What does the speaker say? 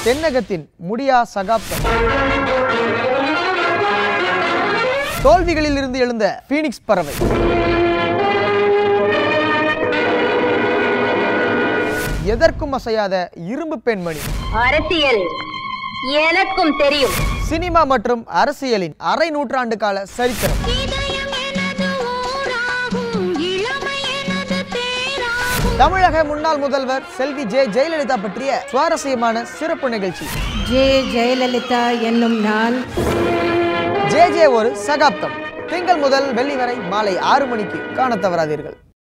தென்னகத்தின் முடியா சகாப்தம் தோல்விகளில் இருந்து எழுந்த பீனிக்ஸ் பறவை எதற்கும் அசையாத இரும்பு பெண்மணி அரசியல் எனக்கும் தெரியும் சினிமா மற்றும் அரசியலின் அரை நூற்றாண்டு கால சரித்திரம் தமிழக முன்னாள் முதல்வர் செல்வி ஜெ ஜெயலலிதா பற்றிய சுவாரஸ்யமான சிறப்பு நிகழ்ச்சி ஜே ஜெயலலிதா என்னும் நான் ஜே ஜே ஒரு சகாப்தம் திங்கள் முதல் வெள்ளி வரை மாலை ஆறு மணிக்கு காணத் தவறாதீர்கள்